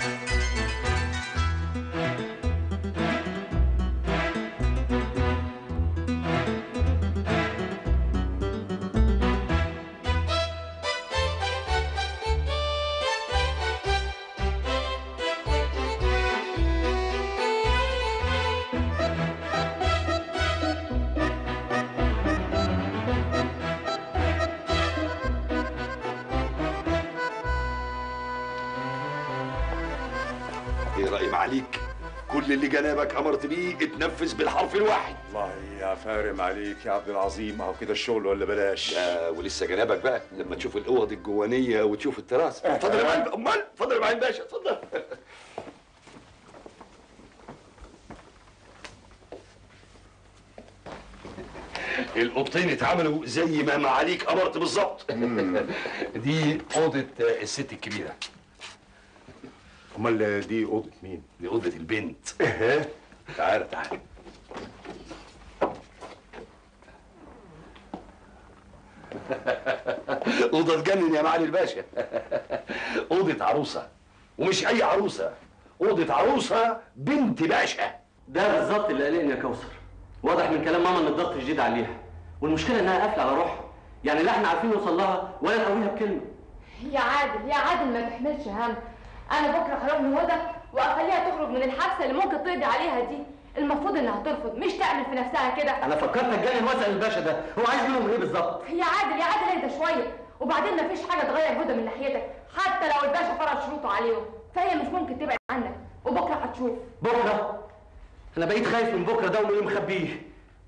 ايه رأي معاليك كل اللي جنابك امرت بيه اتنفذ بالحرف الواحد والله يا فارم عليك يا عبد العظيم اهو كده الشغل ولا بلاش آه ولسه جنابك بقى لما تشوف الاوض الجوانيه وتشوف التراس اتفضل يا معلم امال اتفضل يا معلم باشا اتفضل الاوضتين اتعملوا زي ما معاليك امرت بالظبط دي اوضه الست الكبيره امال دي اوضه مين دي اوضه البنت ايه تعالى تعالى اوضه تجنن يا معالي الباشا اوضه عروسه ومش اي عروسه اوضه عروسه بنت باشا ده بالظبط اللي قلقني يا كوثر واضح من كلام ماما ان الضغط شديد عليها والمشكله انها قافله على روحها يعني لا احنا عارفين نوصل لها ولا نقويها بكلمه يا عادل يا عادل ما تحملش هم انا بكره هروح لهدى واخليها تخرج من الحبسه اللي ممكن تقضي عليها دي المفروض انها ترفض مش تعمل في نفسها كده انا فكرت اتجنن واسال الباشا ده هو عايز منهم ايه بالظبط يا عادل يا عادل اهدى شويه وبعدين مفيش حاجه تغير هدى من ناحيتك حتى لو الباشا فرض شروطه عليهم فهي مش ممكن تبعد عنك وبكره هتشوف بكره انا بقيت خايف من بكره ده ومن اللي مخبيه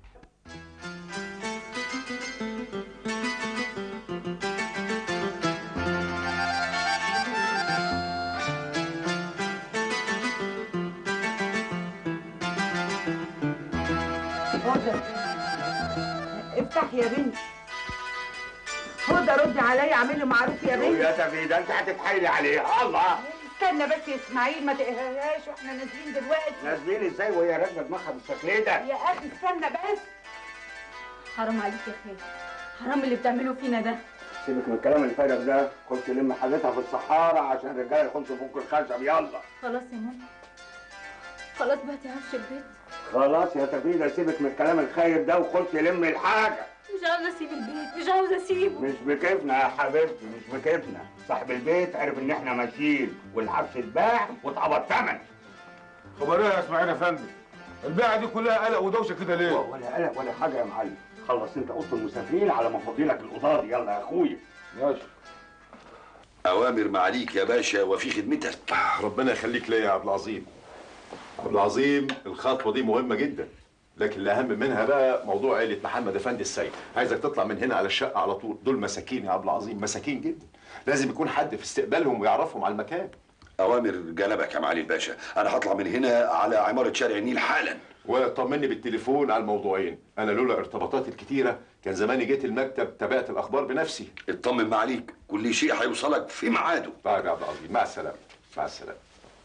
هدى افتح يا بنت هدى ردي عليا اعملي معروف يا بنت يا تفيدة انت هتتحايلي عليها الله استنى بس يا اسماعيل ما تقهرهاش واحنا نازلين دلوقتي نازلين ازاي وهي راكبه دماغها بالشكل ده يا اخي استنى بس حرام عليك يا خالد حرام اللي بتعمله فينا ده سيبك من الكلام الفارغ ده خش لم حاجتها في الصحارى عشان الرجاله يخشوا فوق الخشب يلا خلاص يا ماما خلاص بقى تعرفش البيت خلاص يا تفيدة سيبك من الكلام الخايب ده وخش لم الحاجه مش عاوزه اسيب البيت مش عاوزه اسيبه مش بكيفنا يا حبيبتي مش بكيفنا صاحب البيت عرف ان احنا ماشيين والحبس اتباع واتقبض ثمن خبر ايه يا اسماعيل يا فندم البيعه دي كلها قلق ودوشه كده ليه ولا قلق ولا حاجه يا معلم خلص انت اوضه المسافرين على ما فاضيلك الاوضه دي يلا يا اخويا ماشي اوامر معاليك يا باشا وفي خدمتك ربنا يخليك ليا يا عبد العظيم عبد العظيم الخطوه دي مهمه جدا لكن الاهم منها بقى موضوع عيله محمد افندي السيد عايزك تطلع من هنا على الشقه على طول دول مساكين يا عبد العظيم مساكين جدا لازم يكون حد في استقبالهم ويعرفهم على المكان اوامر جنبك يا معالي الباشا انا هطلع من هنا على عماره شارع النيل حالا وطمني بالتليفون على الموضوعين انا لولا ارتباطاتي الكتيره كان زماني جيت المكتب تابعت الاخبار بنفسي اطمن معاليك كل شيء هيوصلك في ميعاده طيب يا عبد العظيم مع السلامه مع السلامه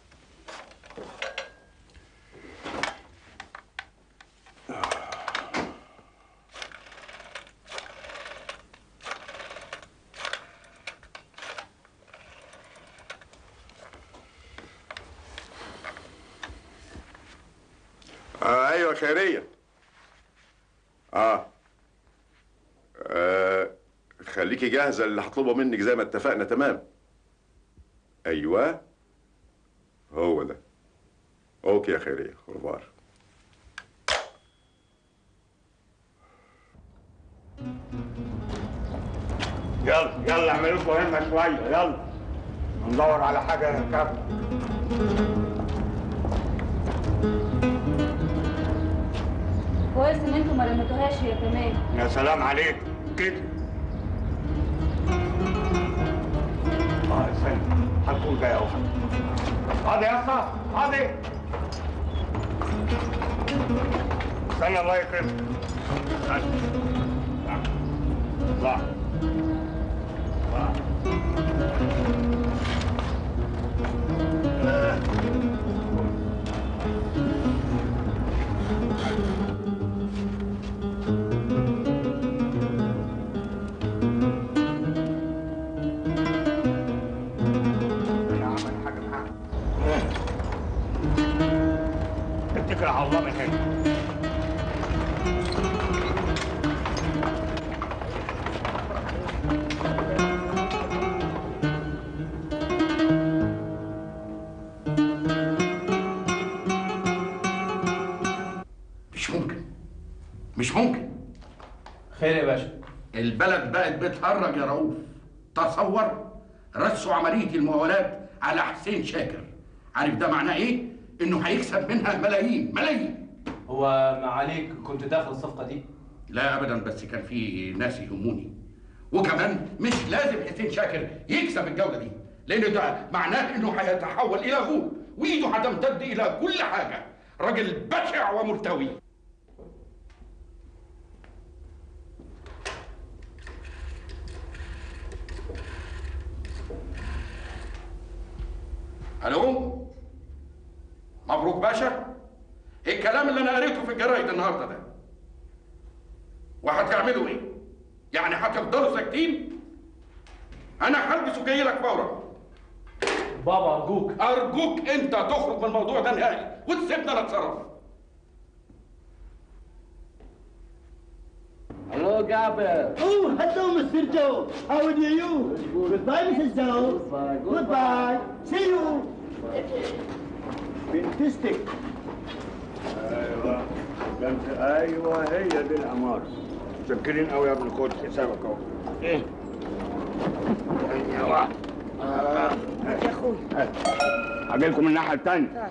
آه ايوه خيريه آه. اه خليكي جاهزه اللي هطلبه منك زي ما اتفقنا تمام ايوه هو ده اوكي يا خيريه خربار يلا يلا اعملوا لكم همه شويه يلا ندور على حاجه نركبها كويس ان انتوا ما رميتوهاش هي كمان يا سلام عليك كده اه استنى هتكون جاي اهو فاضي يا اسطى فاضي استنى الله يكرمك استنى اطلع اطلع انا عمل حاجه معاك اتكل على الله من هنا مش ممكن مش ممكن خير يا باشا البلد بقت بتهرج يا رؤوف تصور رسوا عملية المقاولات على حسين شاكر عارف ده معناه ايه؟ انه هيكسب منها ملايين ملايين هو ما عليك كنت داخل الصفقة دي لا ابدا بس كان في ناس يهموني وكمان مش لازم حسين شاكر يكسب الجولة دي لان ده معناه انه هيتحول الى غول وايده هتمتد الى كل حاجة راجل بشع وملتوي الو مبروك باشا ايه الكلام اللي انا قريته في الجرايد النهارده ده وهتعملوا ايه يعني هتفضلوا ساكتين انا هلبس وجاي لك فورا بابا أرجوك ارجوك انت تخرج من الموضوع ده نهائي وتسيبنا نتصرف Hello, Gabriel. Oh, hello, Mr. Joe. How are you? Goodbye, Mrs. Joe. Goodbye, goodbye. Goodbye. See you. Fantastic. ايوه ده انت ايوه هي دي العماره متشكرين قوي يا ابن خد حسابك اهو ايه ايوه يا اخوي هاجي لكم من الناحيه الثانيه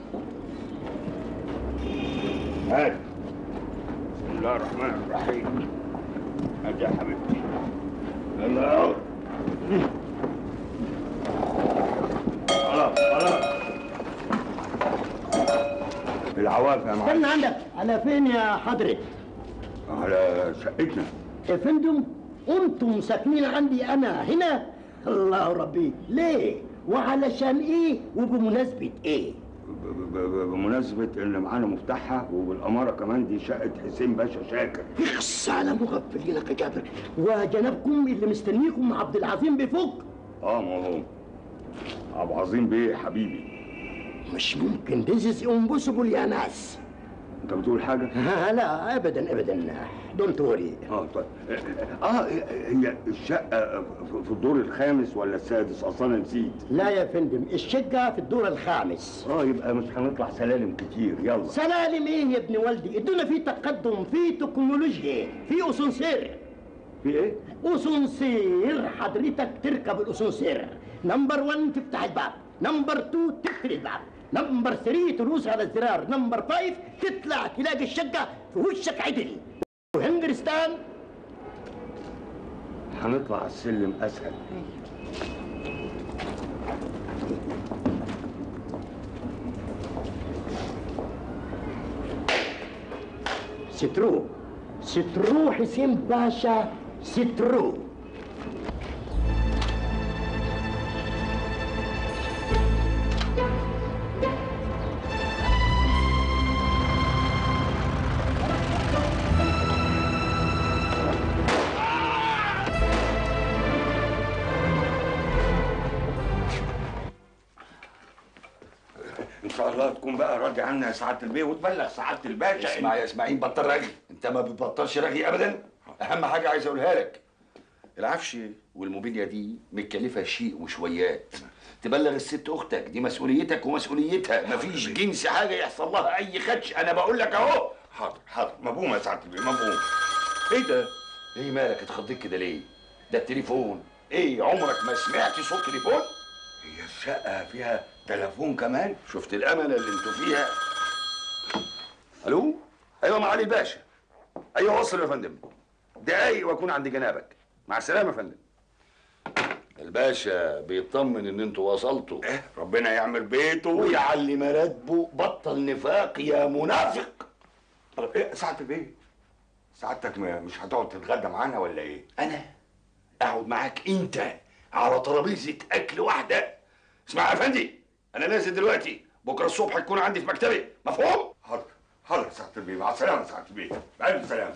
هات بسم الله الرحمن الرحيم هات يا حبيبتي يلا اهو خلاص خلاص العواف يا معلم استنى عندك على فين يا حضرة؟ على شقتنا يا فندم انتم ساكنين عندي انا هنا الله ربي ليه وعلشان ايه وبمناسبة ايه ب- ب- ب- بمناسبة إن معانا مفتاحها وبالأمارة كمان دي شقة حسين باشا شاكر اخص على مغفلينك يا جابر وجنابكم اللي مستنيكم عبد العظيم بفوق اه ما هو عبد العظيم بيه حبيبي مش ممكن this is impossible يا ناس انت بتقول حاجة؟ ها لا ابدا ابدا دونت وري اه طيب اه هي الشقة في- في الدور الخامس ولا السادس اصلا أنا نسيت لا يا فندم الشقة في الدور الخامس اه يبقى مش هنطلع سلالم كتير يلا سلالم ايه يا ابن والدي الدنيا في تقدم في تكنولوجيا في اسانسير في ايه؟ اسانسير حضرتك تركب الاسانسير نمبر 1 تفتح الباب نمبر 2 تقفل الباب نمبر 3 تدوس على الزرار نمبر 5 تطلع تلاقي الشقة في وشك عدل وهندرستان هنطلع على السلم اسهل سترو سترو حسين باشا سترو ان شاء الله تكون بقى راضي عنا يا سعادة البيه وتبلغ سعادة الباشا اسمع يا اسماعيل بطل رغي انت ما بتبطلش رغي ابدا اهم حاجه عايز اقولها لك العفش والموبيليا دي متكلفه شيء وشويات تبلغ الست اختك دي مسؤوليتك ومسؤوليتها مفيش جنس حاجه يحصل لها اي خدش انا بقول لك اهو حاضر حاضر مفهوم يا سعادة البيه مفهوم ايه ده ايه مالك اتخضيت كده ليه ده التليفون ايه عمرك ما سمعت صوت تليفون هي الشقة فيها تليفون كمان شفت الامل اللي انتوا فيها الو ايوه معالي الباشا ايوه وصل يا فندم دقايق واكون عند جنابك مع السلامه يا فندم الباشا بيطمن ان انتوا وصلتوا إيه ربنا يعمل بيته ويعلي مراتبه بطل نفاق يا منافق طب ايه سعادة البيه سعادتك ما- مش هتقعد تتغدى معانا ولا ايه؟ انا اقعد معاك انت على ترابيزه اكل واحده اسمع يا فندي انا نازل دلوقتي بكره الصبح تكون عندي في مكتبي مفهوم حاضر حاضر يا سعادة البيه مع السلامة يا سعادة البيه بألف سلامة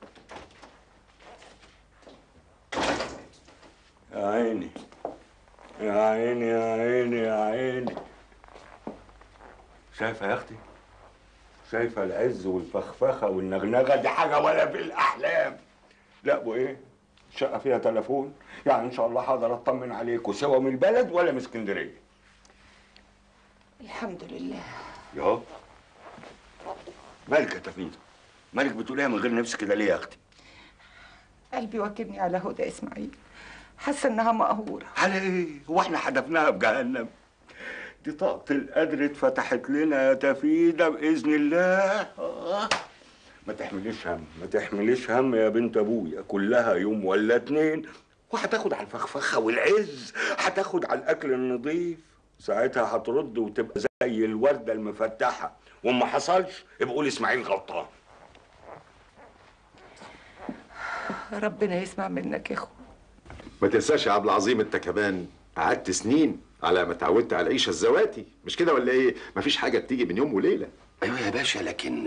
يا عيني يا عيني يا عيني يا عيني شايفه يا اختي شايفه العز والفخفخه والنغنغه دي حاجه ولا في الاحلام لا وايه الشقه فيها تليفون يعني ان شاء الله حاضر اطمن عليكم سوا من البلد ولا من اسكندريه الحمد لله يا مالك يا تفيده مالك بتقوليها من غير نفسك كده ليه يا اختي قلبي واكلني على هدى اسماعيل حاسه انها مقهوره على ايه هو احنا حدفناها بجهنم دي طاقة القدر اتفتحت لنا يا تفيدة بإذن الله آه. ما تحمليش هم ما تحمليش هم يا بنت أبويا كلها يوم ولا اتنين وهتاخد على الفخفخة والعز هتاخد على الأكل النظيف ساعتها هترد وتبقى زي الوردة المفتحة وما حصلش يبقى قول إسماعيل غلطان ربنا يسمع منك يا اخو ما تنساش يا عبد العظيم انت كمان قعدت سنين على ما اتعودت على العيشه الزواتي مش كده ولا ايه مفيش حاجه بتيجي من يوم وليله ايوه يا باشا لكن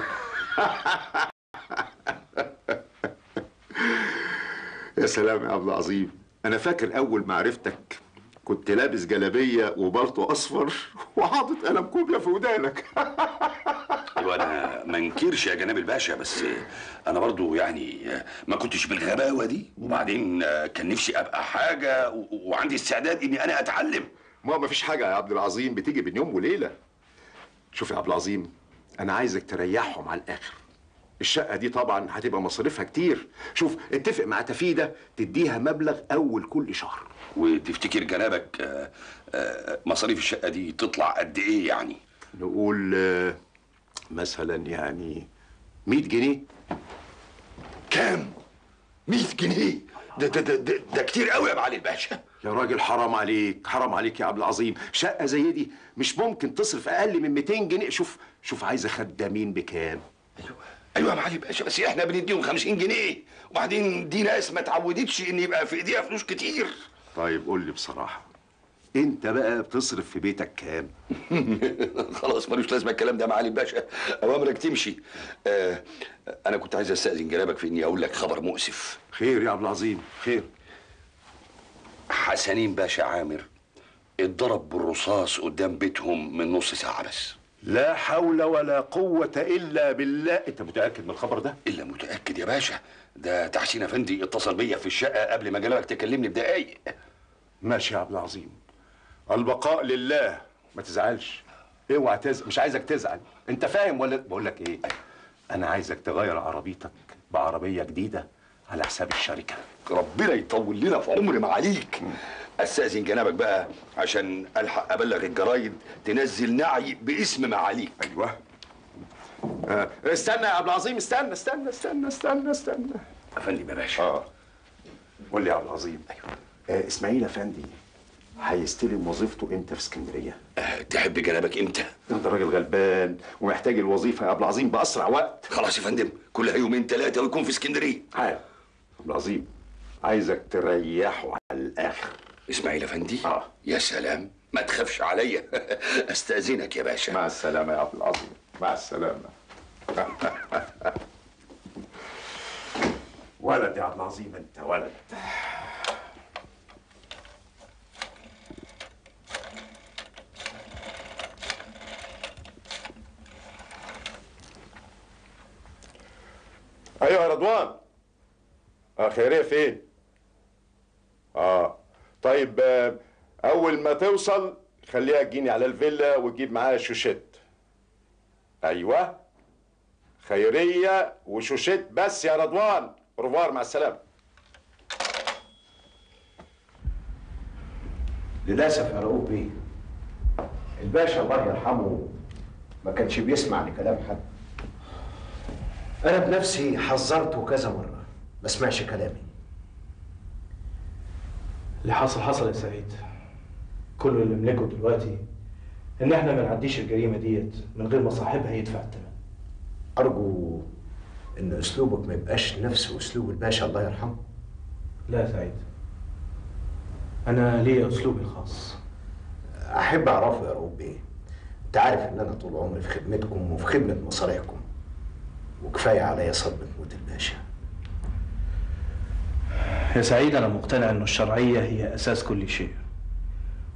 يا سلام يا عبد العظيم انا فاكر اول ما عرفتك كنت لابس جلابيه وبلطو اصفر وحاطط قلم كوبيا في ودانك ايوه انا ما انكرش يا جناب الباشا بس انا برضو يعني ما كنتش بالغباوه دي وبعدين كان نفسي ابقى حاجه و- وعندي استعداد اني انا اتعلم ما هو مفيش حاجه يا عبد العظيم بتيجي بين يوم وليله شوف يا عبد العظيم انا عايزك تريحهم على الاخر الشقه دي طبعا هتبقى مصاريفها كتير شوف اتفق مع تفيده تديها مبلغ اول كل شهر وتفتكر جنابك آه، آه، مصاريف الشقه دي تطلع قد ايه يعني نقول آه، مثلا يعني 100 جنيه كام 100 جنيه ده ده ده, ده, ده كتير قوي يا معالي الباشا يا راجل حرام عليك حرام عليك يا عبد العظيم شقه زي دي مش ممكن تصرف اقل من 200 جنيه شوف شوف عايزه خدامين بكام ايوه يا معالي الباشا بس احنا بنديهم 50 جنيه وبعدين دي ناس ما اتعودتش ان يبقى في ايديها فلوس كتير طيب قول لي بصراحه انت بقى بتصرف في بيتك كام خلاص ملوش لازمه الكلام ده يا معالي الباشا اوامرك تمشي آه انا كنت عايز استاذن جنابك في اني اقول لك خبر مؤسف خير يا عبد العظيم خير حسنين باشا عامر اتضرب بالرصاص قدام بيتهم من نص ساعه بس لا حول ولا قوة إلا بالله أنت متأكد من الخبر ده؟ الا متاكد يا باشا ده تحسين افندي اتصل بيا في الشقه قبل ما جنابك تكلمني بدقايق ماشي يا عبد العظيم البقاء لله ما تزعلش اوعى تزعل مش عايزك تزعل انت فاهم ولا بقول لك ايه انا عايزك تغير عربيتك بعربيه جديده على حساب الشركه ربنا يطول لنا في عمر معاليك استاذن جنابك بقى عشان الحق ابلغ الجرايد تنزل نعي باسم معاليك ايوه آه. استنى يا عبد العظيم استنى استنى استنى استنى استنى افندم يا باشا اه قول لي يا عبد العظيم ايوه آه اسماعيل افندي هيستلم وظيفته امتى في اسكندريه؟ أه تحب جنابك امتى انت راجل غلبان ومحتاج الوظيفه يا عبد العظيم باسرع وقت خلاص يا فندم كلها يومين ثلاثه ويكون في اسكندريه عارف عبد العظيم عايزك تريحه على الاخر اسماعيل افندي آه. يا سلام ما تخافش عليا استاذنك يا باشا مع السلامه يا عبد العظيم مع السلامه ولد يا عبد العظيم انت ولد ايوه يا رضوان اه خيريه فين اه طيب آه، اول ما توصل خليها تجيني على الفيلا وتجيب معاها شوشيت ايوه خيريه وشوشيت بس يا رضوان رفوار مع السلامه للاسف يا رؤوف بيه الباشا الله يرحمه ما كانش بيسمع لكلام حد انا بنفسي حذرته كذا مره ما سمعش كلامي اللي حصل حصل يا سعيد كل اللي نملكه دلوقتي ان احنا ما نعديش الجريمه ديت من غير ما صاحبها يدفع الثمن ارجو ان اسلوبك ما يبقاش نفس اسلوب الباشا الله يرحمه لا يا سعيد انا ليا اسلوبي الخاص احب اعرفه يا رؤوف بيه انت عارف ان انا طول عمري في خدمتكم وفي خدمه مصالحكم وكفايه عليا صدمه موت الباشا يا سعيد انا مقتنع ان الشرعيه هي اساس كل شيء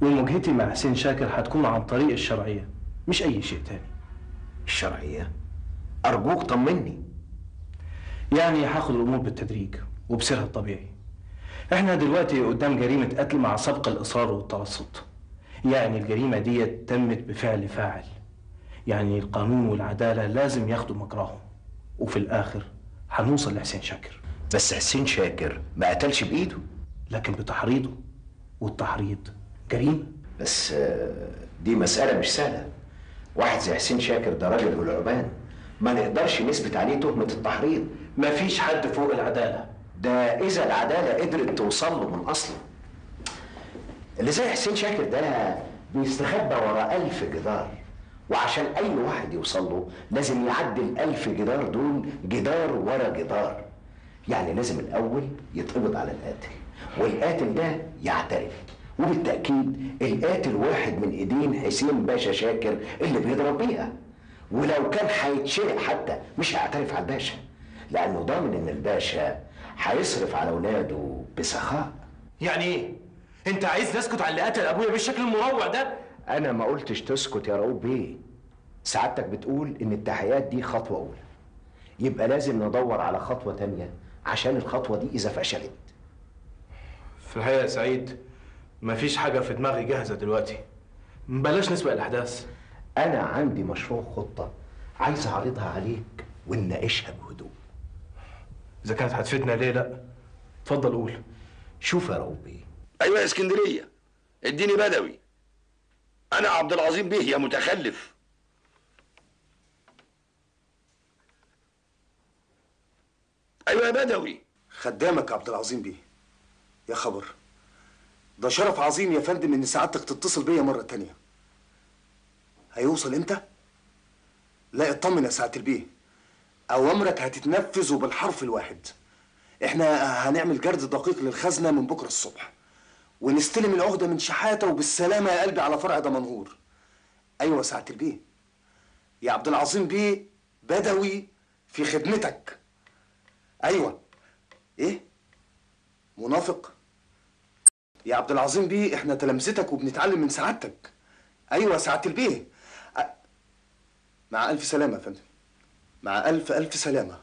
ومواجهتي مع حسين شاكر هتكون عن طريق الشرعية مش أي شيء تاني الشرعية أرجوك طمني يعني هاخد الأمور بالتدريج وبسيرها الطبيعي احنا دلوقتي قدام جريمة قتل مع سبق الإصرار والترصد يعني الجريمة دي تمت بفعل فاعل يعني القانون والعدالة لازم ياخدوا مجراهم وفي الآخر هنوصل لحسين شاكر بس حسين شاكر ما قتلش بإيده لكن بتحريضه والتحريض جريمة بس آه، دي مسألة مش سهلة واحد زي حسين شاكر ده راجل غلعبان ما نقدرش نثبت عليه تهمة التحريض مفيش حد فوق العدالة ده إذا العدالة قدرت توصل له من أصله اللي زي حسين شاكر ده بيستخبى ورا ألف جدار وعشان أي واحد يوصل له لازم يعدي الألف جدار دول جدار ورا جدار يعني لازم الأول يتقبض على القاتل والقاتل ده يعترف وبالتأكيد القاتل واحد من إيدين حسين باشا شاكر اللي بيضرب بيها ولو كان هيتشرق حتى مش هيعترف على الباشا لأنه ضامن إن الباشا هيصرف على أولاده بسخاء يعني ايه؟ انت عايز نسكت على اللي قتل ابويا بالشكل المروع ده؟ أنا ما قلتش تسكت يا رؤوف بيه سعادتك بتقول إن التحيات دي خطوة أولى يبقى لازم ندور على خطوة تانية عشان الخطوة دي إذا فشلت في الحقيقة يا سعيد مفيش حاجة في دماغي جاهزة دلوقتي بلاش نسبق الأحداث أنا عندي مشروع خطة عايز أعرضها عليك ونناقشها بهدوء إذا كانت هتفيدنا ليه لأ؟ اتفضل قول شوف يا رؤوف بيه ايوه يا اسكندريه اديني بدوي انا عبد العظيم بيه يا متخلف ايوه يا بدوي خدامك يا عبد العظيم بيه يا خبر ده شرف عظيم يا فندم ان سعادتك تتصل بيا مره تانية هيوصل امتى لا اطمن يا سعاده البيه اوامرك هتتنفذ وبالحرف الواحد احنا هنعمل جرد دقيق للخزنه من بكره الصبح ونستلم العهده من شحاته وبالسلامه يا قلبي على فرع دمنهور ايوه يا سعاده البيه يا عبد العظيم بيه بدوي في خدمتك ايوه ايه منافق يا عبد العظيم بيه احنا تلامذتك وبنتعلم من سعادتك ايوه سعاده البيه أ- مع الف سلامه يا فندم مع الف الف سلامه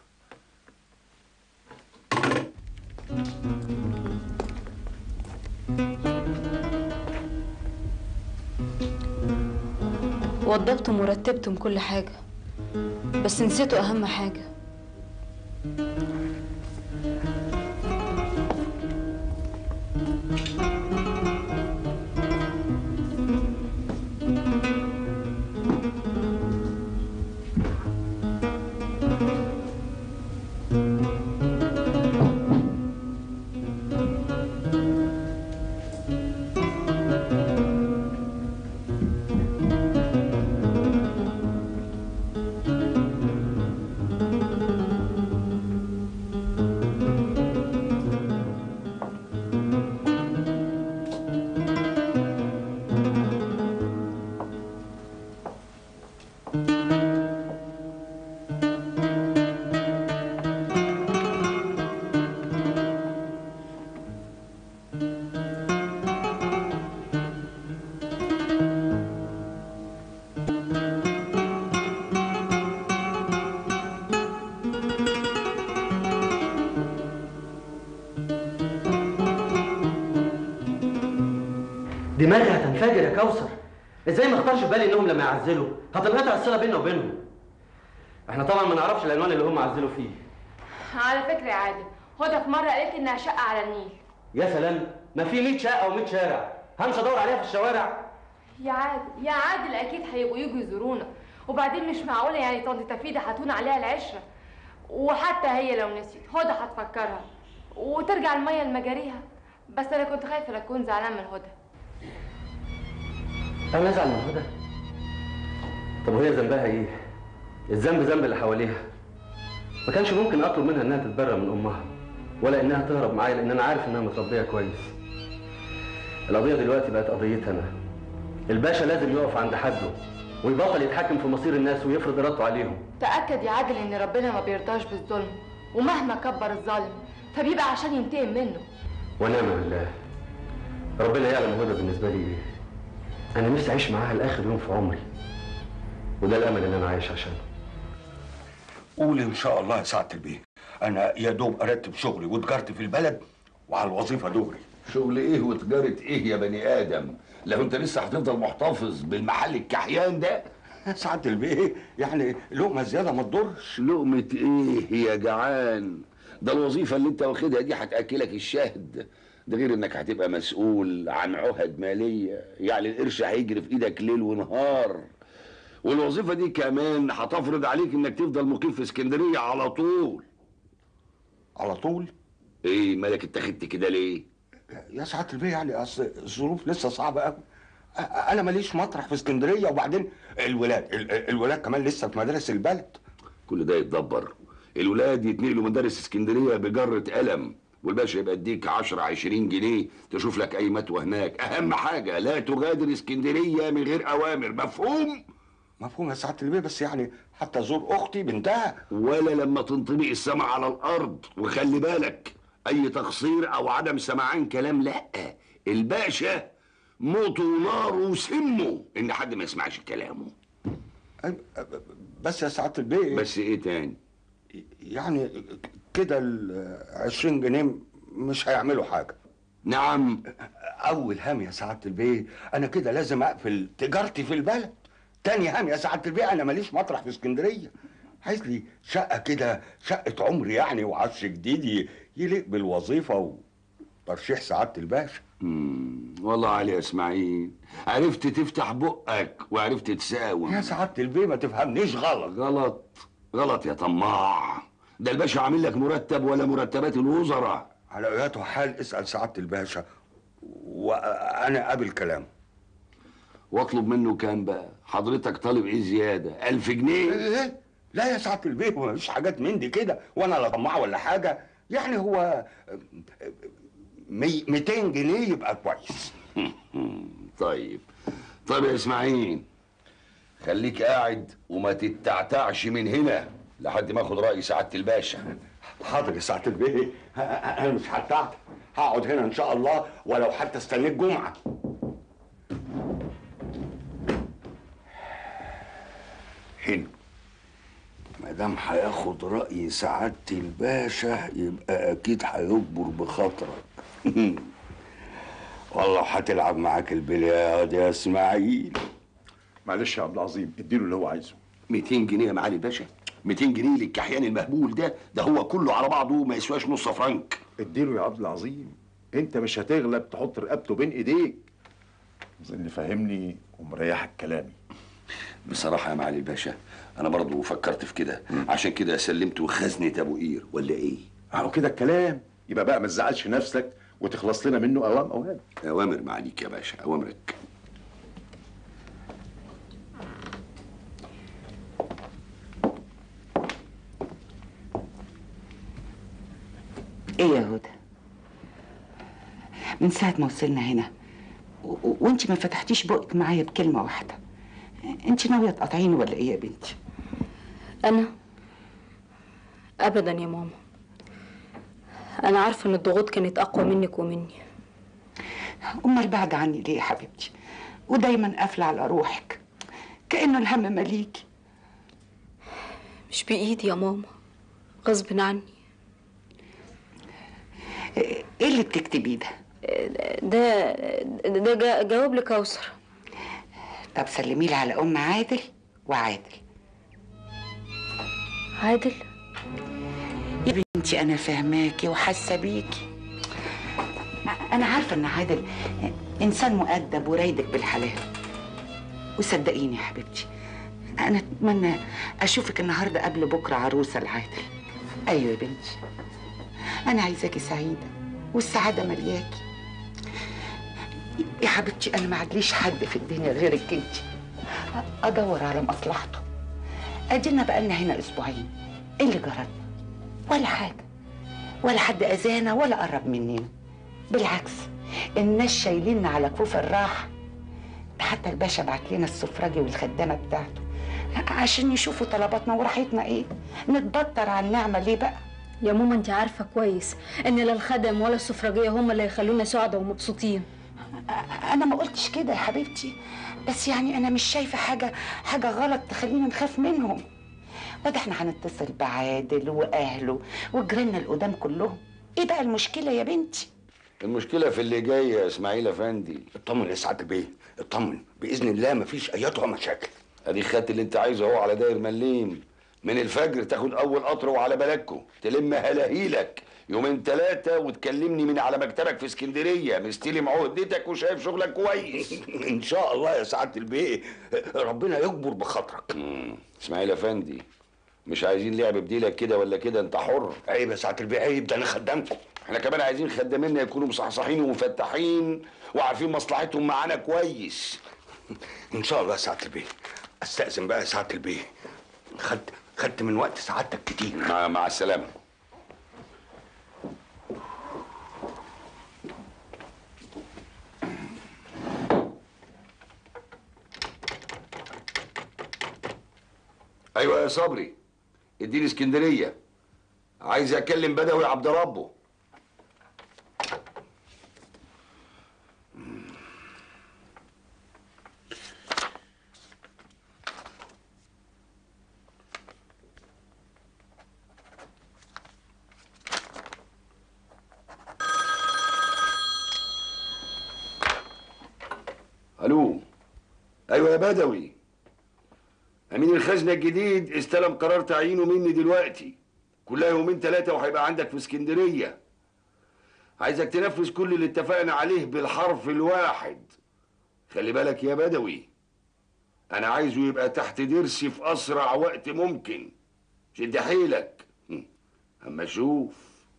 وضبتم ورتبتم كل حاجة بس نسيتوا أهم حاجة دماغي هتنفجر يا كوثر ازاي ما اختارش في بالي انهم لما يعزلوا هتنقطع الصله بيننا وبينهم احنا طبعا ما نعرفش العنوان اللي هم عزلوا فيه على فكرة يا عادل هدى في مرة قالت لي إنها شقة على النيل يا سلام ما في 100 شقه و100 شارع همشي ادور عليها في الشوارع يا عادل يا عادل أكيد هيبقوا يجوا يزورونا وبعدين مش معقولة يعني طنط تفيدة هتون عليها العشرة وحتى هي لو نسيت هدى هتفكرها وترجع المية لمجاريها بس أنا كنت خايفة لا تكون زعلان من هدى انا ازعل من هدى طب وهي ذنبها ايه الذنب ذنب اللي حواليها ما كانش ممكن اطلب منها انها تتبرى من امها ولا انها تهرب معايا لان انا عارف انها متربيه كويس القضيه دلوقتي بقت قضيتي انا الباشا لازم يقف عند حده ويبطل يتحكم في مصير الناس ويفرض ارادته عليهم تأكد يا عادل إن ربنا ما بيرضاش بالظلم ومهما كبر الظالم فبيبقى عشان ينتقم منه ونعم بالله ربنا يعلم هدى بالنسبه لي ايه انا نفسي اعيش معاها لاخر يوم في عمري وده الامل اللي انا عايش عشانه قول ان شاء الله يا سعاده البيه انا يا دوب ارتب شغلي وتجارتي في البلد وعلى الوظيفه دغري شغل ايه وتجارة ايه يا بني ادم لو انت لسه هتفضل محتفظ بالمحل الكحيان ده سعاده البيه يعني لقمه زياده ما تضرش لقمة ايه يا جعان ده الوظيفة اللي انت واخدها دي هتاكلك الشهد ده غير انك هتبقى مسؤول عن عهد مالية يعني القرش هيجري في ايدك ليل ونهار والوظيفة دي كمان هتفرض عليك انك تفضل مقيم في اسكندرية على طول على طول ايه مالك اتخذت كده ليه يا سعاده البيه يعني اصل الظروف لسه صعبه قوي انا ماليش مطرح في اسكندريه وبعدين الولاد ال- ال- الولاد كمان لسه في مدارس البلد كل ده يتدبر الولاد يتنقلوا مدارس اسكندريه بجره قلم والباشا يبقى يديك 10 20 جنيه تشوف لك اي متوه هناك اهم حاجه لا تغادر اسكندريه من غير اوامر مفهوم مفهوم يا سعاده البيه بس يعني حتى زور اختي بنتها ولا لما تنطبق السمع على الارض وخلي بالك اي تقصير او عدم سمعان كلام لا الباشا موته وناره وسمه ان حد ما يسمعش كلامه بس يا سعاده البيه بس ايه تاني يعني كده ال 20 جنيه مش هيعملوا حاجه نعم اول هم يا سعاده البيه انا كده لازم اقفل تجارتي في البلد تاني هم يا سعاده البيه انا ماليش مطرح في اسكندريه عايز لي شقه كده شقه عمري يعني وعفش جديد ي- يليق بالوظيفه وترشيح سعاده الباشا مم، والله علي يا اسماعيل عرفت تفتح بقك وعرفت تساوم يا سعاده البيه ما تفهمنيش غلط غلط غلط يا طماع ده الباشا عامل لك مرتب ولا مرتبات الوزراء على اياته حال اسال سعاده الباشا وانا قابل كلامه واطلب منه كام بقى حضرتك طالب ايه زياده ألف جنيه ايه لا يا سعاده البيه مفيش حاجات من دي كده وانا لا طماع ولا حاجه يعني هو مي- 200 جنيه يبقى كويس طيب طيب يا اسماعيل خليك قاعد وما تتعتعش من هنا لحد ما اخد راي سعاده الباشا حاضر يا سعاده البيه ه- ه- انا مش هتعب هقعد هنا ان شاء الله ولو حتى استنيت جمعه هنا ما دام هياخد راي سعاده الباشا يبقى اكيد هيجبر بخاطرك والله هتلعب معاك البلياردو يا اسماعيل معلش يا عبد العظيم اديله اللي هو عايزه 200 جنيه يا معالي الباشا 200 جنيه للكحيان المهبول ده ده هو كله على بعضه ما يسواش نص فرنك اديله يا عبد العظيم انت مش هتغلب تحط رقبته بين ايديك اللي فاهمني ومريحك كلامي بصراحة يا معالي الباشا أنا برضو فكرت في كده عشان كده سلمته خزنة أبو قير ولا إيه؟ اهو كده الكلام يبقى بقى ما تزعلش نفسك وتخلص لنا منه اوام اوام أوامر معاليك يا باشا أوامرك ايه يا هدى من ساعة ما وصلنا هنا و- و- وانت ما فتحتيش بقك معايا بكلمة واحدة انت ناوية تقاطعيني ولا ايه يا بنتي؟ أنا أبدا يا ماما أنا عارفة إن الضغوط كانت أقوى منك ومني امال بعد عني ليه يا حبيبتي؟ ودايما قافلة على روحك كأنه الهم مليكي مش بإيدي يا ماما غصب عني ايه اللي بتكتبيه ده؟ ده ده جا- جواب لكوثر طب سلمي لي على ام عادل وعادل عادل يا بنتي انا فاهماكي وحاسه بيكي انا عارفه ان عادل انسان مؤدب ورايدك بالحلال وصدقيني يا حبيبتي انا اتمنى اشوفك النهارده قبل بكره عروسه لعادل ايوه يا بنتي انا عايزاكي سعيده والسعاده ملياكي يا حبيبتي انا ما عادليش حد في الدنيا غيرك انت ادور على مصلحته ادينا بقالنا هنا اسبوعين ايه اللي جرالنا ولا حاجه ولا حد اذانا ولا قرب مننا بالعكس الناس شايليننا على كفوف الراحه ده حتى الباشا بعت لنا السفراجي والخدامه بتاعته عشان يشوفوا طلباتنا وراحتنا ايه نتبطر على النعمه ليه بقى يا ماما انت عارفة كويس ان لا الخدم ولا السفرجية هم اللي هيخلونا سعداء ومبسوطين انا ما قلتش كده يا حبيبتي بس يعني انا مش شايفه حاجه حاجه غلط تخلينا نخاف منهم وده احنا هنتصل بعادل واهله وجيراننا القدام كلهم ايه بقى المشكله يا بنتي المشكلة في اللي جاي يا اسماعيل افندي اطمن يا سعاده البيه اطمن باذن الله مفيش اياتها مشاكل ادي خدت اللي انت عايزه اهو على داير مليم من الفجر تاخد اول قطر وعلى بلدكو تلم هلاهيلك يومين ثلاثة وتكلمني من على مكتبك في اسكندرية مستلم عهدتك وشايف شغلك كويس ان شاء الله يا سعاده البيه ربنا يكبر بخاطرك اسماعيل افندي مش عايزين لعب بديلك كده ولا كده انت حر عيب يا سعاده البيه عيب ده انا خدامكم احنا كمان عايزين خدامينا يكونوا مصحصحين ومفتحين وعارفين مصلحتهم معانا كويس ان شاء الله يا سعاده البيه استاذن بقى يا سعاده البيه خدت خدت من وقت سعادتك كتير مع, مع السلامة ايوه يا صبري اديني اسكندريه عايز اكلم بدوي عبد ربه الو ايوه يا بدوي امين الخزنه الجديد استلم قرار تعيينه مني دلوقتي كلها يومين ثلاثه وهيبقى عندك في اسكندريه عايزك تنفذ كل اللي اتفقنا عليه بالحرف الواحد خلي بالك يا بدوي انا عايزه يبقى تحت ضرسي في اسرع وقت ممكن شد حيلك هم، اما اشوف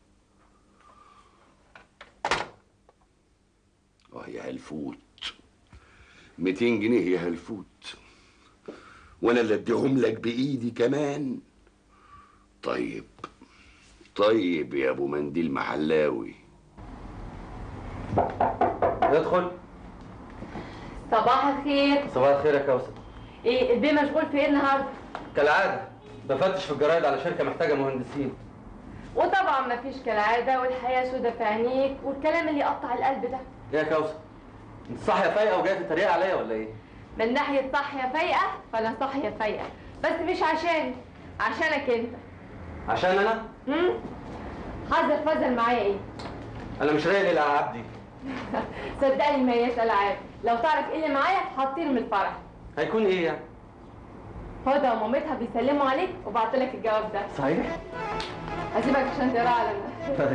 اه يا هلفوت 200 جنيه يا هلفوت وانا اللي اديهم لك بايدي كمان طيب طيب يا ابو منديل محلاوي ادخل صباح الخير صباح الخير يا كوثر ايه البيه مشغول في ايه النهارده كالعادة بفتش في الجرايد على شركة محتاجة مهندسين وطبعا مفيش كالعاده والحياه سودة في عينيك والكلام اللي يقطع القلب ده ايه يا كوثر انت صاحية فايقة وجاية تتريق عليا ولا ايه؟ من ناحيه صاحيه فايقه فانا صاحيه فايقه بس مش عشان عشانك انت عشان انا امم حذر فزل معايا ايه انا مش رايق للالعاب دي صدقني ما هياش العاب لو تعرف ايه اللي معايا هتطير من الفرح هيكون ايه يعني؟ هدى ومامتها بيسلموا عليك وبعت لك الجواب ده صحيح؟ هسيبك عشان تقرا على ده طيب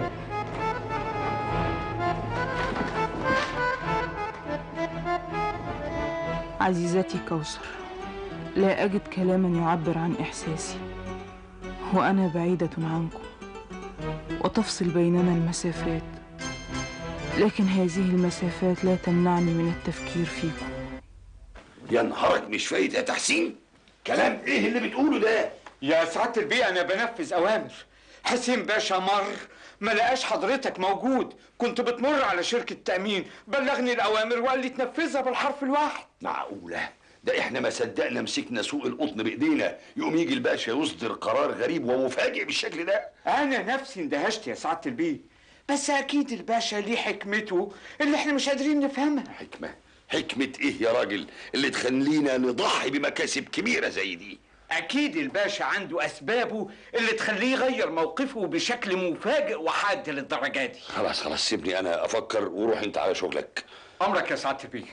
عزيزتي كوثر لا أجد كلاما يعبر عن إحساسي وأنا بعيدة عنكم وتفصل بيننا المسافات لكن هذه المسافات لا تمنعني من التفكير فيكم يا نهارك مش فايت يا تحسين كلام ايه اللي بتقوله ده يا سعاده البيه انا بنفذ اوامر حسين باشا مر ما لقاش حضرتك موجود كنت بتمر على شركه تامين بلغني الاوامر وقال لي تنفذها بالحرف الواحد معقوله ده احنا ما صدقنا مسكنا سوق القطن بايدينا يقوم يجي الباشا يصدر قرار غريب ومفاجئ بالشكل ده انا نفسي اندهشت يا سعاده البيه بس اكيد الباشا ليه حكمته اللي احنا مش قادرين نفهمها حكمه حكمه ايه يا راجل اللي تخلينا نضحي بمكاسب كبيره زي دي اكيد الباشا عنده اسبابه اللي تخليه يغير موقفه بشكل مفاجئ وحاد للدرجه دي خلاص خلاص سيبني انا افكر وروح انت على شغلك امرك يا سعاده البيه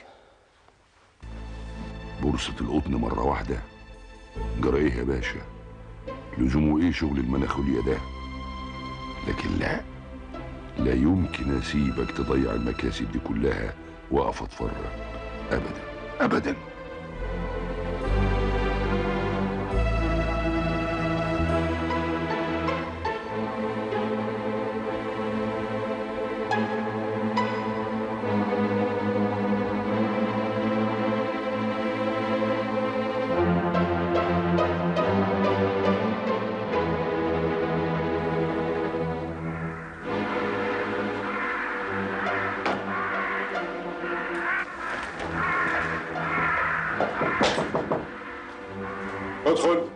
بورصة القطن مرة واحدة جرى ايه يا باشا لزومه ايه شغل المناخولية ده لكن لا لا يمكن اسيبك تضيع المكاسب دي كلها واقف اتفرج ابدا ابدا ادخل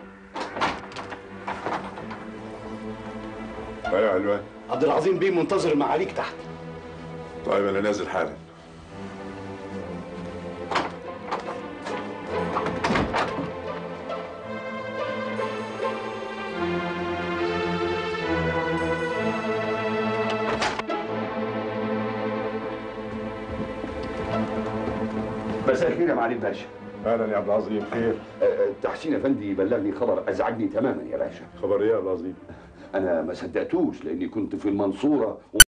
ايوه علوان عبد العظيم بيه منتظر معاليك تحت طيب انا نازل حالا خير يا معالي الباشا اهلا يا عبد العظيم خير تحسين افندي بلغني خبر ازعجني تماما يا باشا خبر ايه يا عبد العظيم انا ما صدقتوش لاني كنت في المنصوره